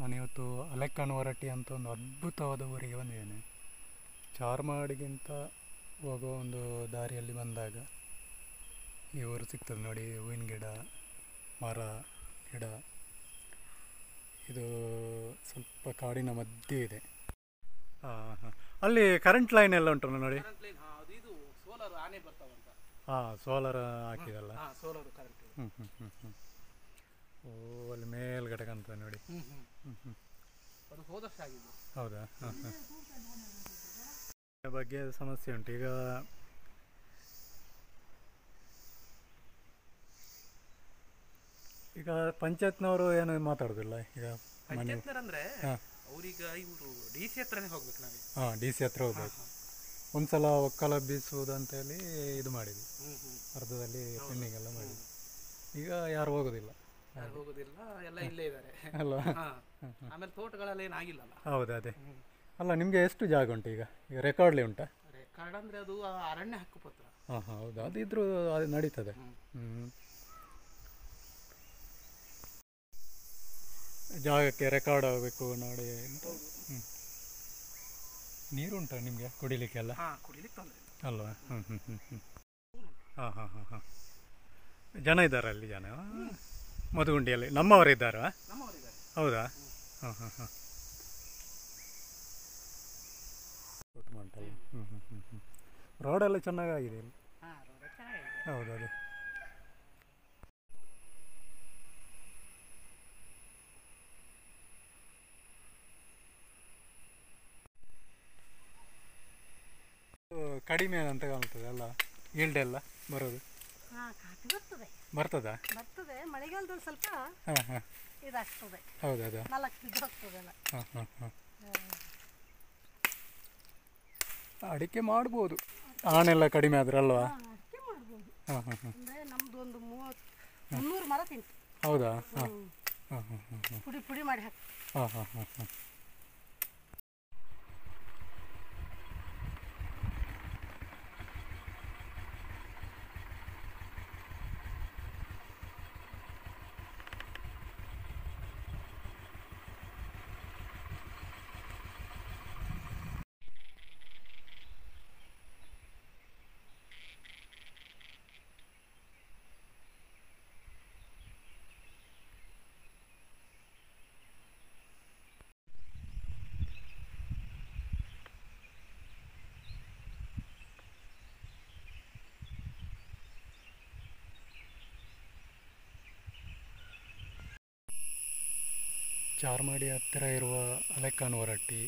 ನಾನಿವತ್ತು ಅಲೆಕ್ಕನ್ ಹೊರಟ್ಟಿ ಅಂತ ಒಂದು ಅದ್ಭುತವಾದ ಊರಿಗೆ ಬಂದಿದ್ದೇನೆ ಚಾರ್ಮಾಡಿಗಿಂತ ಹೋಗೋ ಒಂದು ದಾರಿಯಲ್ಲಿ ಬಂದಾಗ ಈ ಊರು ಸಿಗ್ತದೆ ನೋಡಿ ಹೂವಿನ ಗಿಡ ಮರ ಗಿಡ ಇದು ಸ್ವಲ್ಪ ಕಾಡಿನ ಮಧ್ಯೆ ಇದೆ ಹಾಂ ಹಾಂ ಅಲ್ಲಿ ಕರೆಂಟ್ ಲೈನ್ ಎಲ್ಲ ಉಂಟು ನೋಡಿ ಕರೆಂಟ್ ಲೈನ್ ಅದು ಇದು ಸೋಲಾರ್ ಆನೆ ಬರ್ತಾವಂತ ಹಾಂ ಸೋಲಾರ್ ಹಾಕಿದಲ್ಲ ಹಾ ಸೋಲಾರ್ ಕರೆಂಟ್ ಹ್ಞೂ ಹ್ಞೂ ಹ್ಞೂ ಹ್ಞೂ ಓ ಅಲ್ಲಿ ಮೇಲ್ಗಡೆ ಕಾಣ್ತದೆ ನೋಡಿ ಹ್ಮ್ ಹ್ಮ್ ಹ್ಞೂ ಹ್ಞೂ ಅದು ಹೋದ ವರ್ಷ ಆಗಿದ್ದು ಹೌದಾ ಹಾಂ ಹಾಂ ಬಗ್ಗೆ ಸಮಸ್ಯೆ ಉಂಟು ಈಗ ಈಗ ಪಂಚಾಯತ್ನವರು ಏನು ಮಾತಾಡೋದಿಲ್ಲ ಈಗ ಮನೆ ಪಂಚಾಯತ್ನರ್ ಅಂದ್ರೆ ಹಾಂ ಅವ್ರೀಗ ಇವರು ಡಿ ಸಿ ಹತ್ರನೇ ಹೋಗ್ಬೇಕು ನಾವೇ ಹಾಂ ಡಿ ಸಿ ಹತ್ರ ಹೋಗ್ಬೇಕು ಒಂದ್ಸಲ ಒಕ್ಕಲ ಬೀಸುವುದು ಅಂತ ಹೇಳಿ ಇದು ಮಾಡಿದ್ವಿ ಹ್ಮ್ ಹ್ಮ್ ಅರ್ಧದಲ್ಲಿ ಪೆಂಡಿಂಗ್ ಎಲ್ಲ ಮಾಡಿದ್ವಿ ಈಗ ಯಾರು ಹೋಗೋದಿಲ್ಲ ಯಾರು ಹೋಗೋದಿಲ್ಲ ಎಲ್ಲ ಇಲ್ಲೇ ಇದ್ದಾರೆ ಅಲ್ಲ ಹಾ ಆಮೇಲೆ ತೋಟಗಳೆಲ್ಲ ಏನು ಆಗಿಲ್ಲಲ್ಲ ಹೌದು ಅದೇ ಅಲ್ಲ ನಿಮಗೆ ಎಷ್ಟು ಜಾಗ ಉಂಟು ಈಗ ಈಗ ರೆಕಾರ್ಡ್ಲಿ ಉಂಟಾ ರೆಕಾರ್ಡ್ ಅಂದ್ರೆ ಅದು ಆ ಅರಣ್ಯ ಹಕ್ಕುಪತ್ರ ಹಾಂ ಹಾಂ ಹೌದು ಅದಿದ್ರೂ ಅದು ನಡೀತದೆ ಹ್ಮ್. ಹ್ಞೂ ಜಾಗಕ್ಕೆ ರೆಕಾರ್ಡ್ ಆಗಬೇಕು ನೋಡಿ ಅಂತ ಹ್ಞೂ ನೀರುಂಟಾ ನಿಮಗೆ ಕುಡಿಲಿಕ್ಕೆಲ್ಲ ಹಾ ಕುಡಿಲಿಕ್ಕೆ ತೊಂದ್ರೆ ಇಲ್ಲ ಅಲ್ವಾ ಹ್ಞೂ ಹ್ಞೂ ಹ್ಞೂ ಹ್ಞೂ ಹಾಂ ಹಾಂ ಹಾಂ ಹಾಂ ಜನ ಇದ್ದಾರೆ ಅಲ್ಲಿ ಜನ ಮಧುಗುಂಡಿಯಲ್ಲಿ ನಮ್ಮವರಿದ್ದಾರಾ ನಮ್ಮವರಿದ್ದಾರೆ ಹೌದಾ ಹಾಂ ಹಾಂ ಹಾಂ ಉಂಟಲ್ಲ ಹ್ಞೂ ಹ್ಞೂ ಹ್ಞೂ ಹ್ಞೂ ರೋಡೆಲ್ಲ ಚೆನ್ನಾಗಾಗಿದೆ ಇಲ್ಲಿ ಹಾ ರೋಡ್ ಚೆನ್ನಾಗಿದೆ ಹೌದು ಅದೇ ಇದು ಕಡಿಮೆ ಅಂತ ಕಾಣ್ತದೆ ಅಲ್ಲ ಈಲ್ಡ್ ಎಲ್ಲ ಬರೋದು ಹಾ ಕಾಫಿ ಬರ್ತದೆ ಬರ್ತದಾ ಬರ್ತದೆ ಮಳೆಗಾಲದಲ್ಲಿ ಸ್ವಲ್ಪ ಹಾಂ ಹಾಂ ಇದಾಗ್ತದೆ ಹೌದು ಅದು ನಾಲ್ಕು ಬಿದ್ದು ಹೋಗ್ತದೆಲ್ಲ ಹಾಂ ಹಾಂ ಹಾಂ ಅಡಿಕೆ ಮಾಡ್ಬೋದು ಆನೆಲ್ಲ ಕಡಿಮೆ ಆದ್ರೆ ಅಲ್ವಾ ಅಡಿಕೆ ಮಾಡ್ಬೋದು ಹಾಂ ಹಾಂ ಹಾಂ ಅಂದರೆ ನಮ್ದು ಒಂದು ಮೂವತ್ತು ಮುನ್ನೂರು ಮರ ತಿಂತು ಹೌದಾ ಹಾಂ ಹಾಂ ಹಾಂ ಹಾಂ ಹಾಂ ಪುಡಿ ಪುಡಿ ಮಾಡಿ ಹಾಕಿ ಹಾಂ ಹಾಂ ಹಾಂ ಹಾಂ ಚಾರ್ಮಾಡಿ ಹತ್ತಿರ ಇರುವ ಅಲೆಕ್ಕನ್ ಹೊರಟ್ಟಿ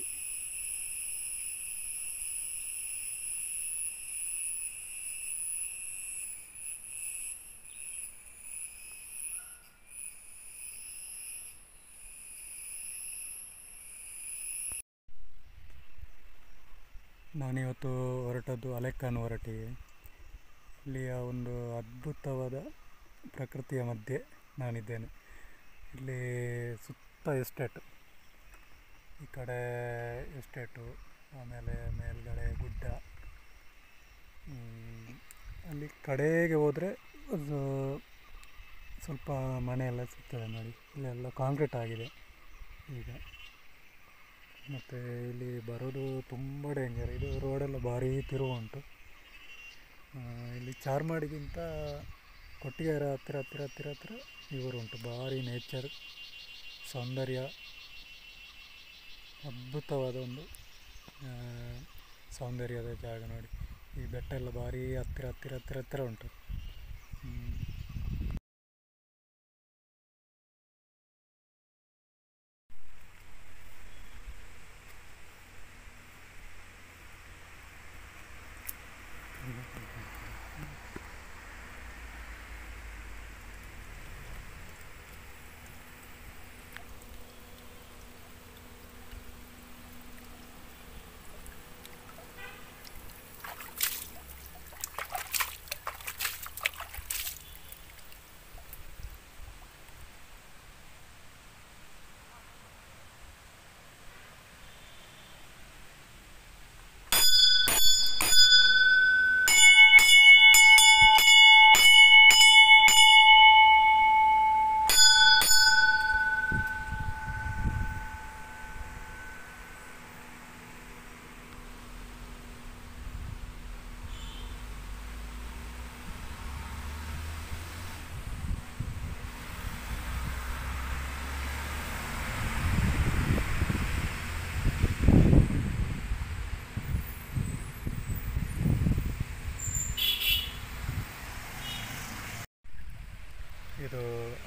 ನಾನಿವತ್ತು ಹೊರಟದ್ದು ಅಲೆಕ್ಕನ್ ಹೊರಟಿಗೆ ಇಲ್ಲಿಯ ಒಂದು ಅದ್ಭುತವಾದ ಪ್ರಕೃತಿಯ ಮಧ್ಯೆ ನಾನಿದ್ದೇನೆ ಇಲ್ಲಿ ಸುತ್ತ ಎಸ್ಟೇಟು ಈ ಕಡೆ ಎಸ್ಟೇಟು ಆಮೇಲೆ ಮೇಲ್ಗಡೆ ಗುಡ್ಡ ಹ್ಮ್, ಅಲ್ಲಿ ಕಡೆಗೆ ಹೋದರೆ ಒಂದು ಸ್ವಲ್ಪ ಮನೆಯೆಲ್ಲ ಸಿಗ್ತದೆ ನೋಡಿ ಇಲ್ಲೆಲ್ಲ ಕಾಂಕ್ರೀಟ್ ಆಗಿದೆ ಈಗ ಮತ್ತು ಇಲ್ಲಿ ಬರೋದು ತುಂಬ ಡೇಂಜರ್ ಇದು ರೋಡೆಲ್ಲ ಭಾರಿ ತಿರುವು ಉಂಟು ಆ, ಇಲ್ಲಿ ಚಾರ್ಮಾಡಿಗಿಂತ ಕೊಟ್ಟಿಗೆರ ಹತ್ತಿರ ಹತ್ತಿರ ಹತ್ತಿರ ಹತ್ತಿರ ಇವರು ಉಂಟು ಭಾರಿ ನೇಚರ್ ಸೌಂದರ್ಯ ಅದ್ಭುತವಾದ ಒಂದು ಆ, ಸೌಂದರ್ಯದ ಜಾಗ ನೋಡಿ ಈ ಬೆಟ್ಟ ಎಲ್ಲ ಭಾರಿ ಹತ್ತಿರ ಹತ್ತಿರ ಹತ್ತಿರ ಹತ್ತಿರ ಉಂಟು ಹ್ಮ್.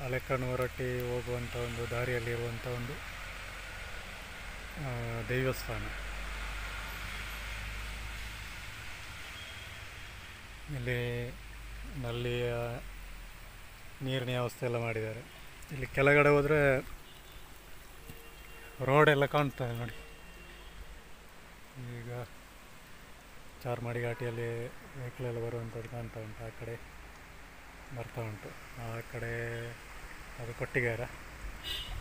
ಹಳೆಕಣ್ಣು ಹೊರಟ್ಟಿ ಹೋಗುವಂಥ ಒಂದು ದಾರಿಯಲ್ಲಿರುವಂಥ ಒಂದು ಆ, ದೇವಸ್ಥಾನ ಇಲ್ಲಿ ನಲ್ಲಿಯ ನೀರಿನ ವ್ಯವಸ್ಥೆ ಎಲ್ಲ ಮಾಡಿದ್ದಾರೆ ಇಲ್ಲಿ ಕೆಳಗಡೆ ಹೋದರೆ ರೋಡ್ ಎಲ್ಲ ಕಾಣ್ತದೆ ನೋಡಿ ಈಗ ಚಾರ್ಮಾಡಿ ಘಾಟಿಯಲ್ಲಿ ವೆಹಿಕಲ್ ಎಲ್ಲ ಬರುವಂಥದ್ದು ಕಾಣ್ತಾ ಉಂಟು ಆ ಕಡೆ ಬರ್ತಾ ಉಂಟು ಆ ಕಡೆ ಅದು ಕೊಟ್ಟಿಗೆರ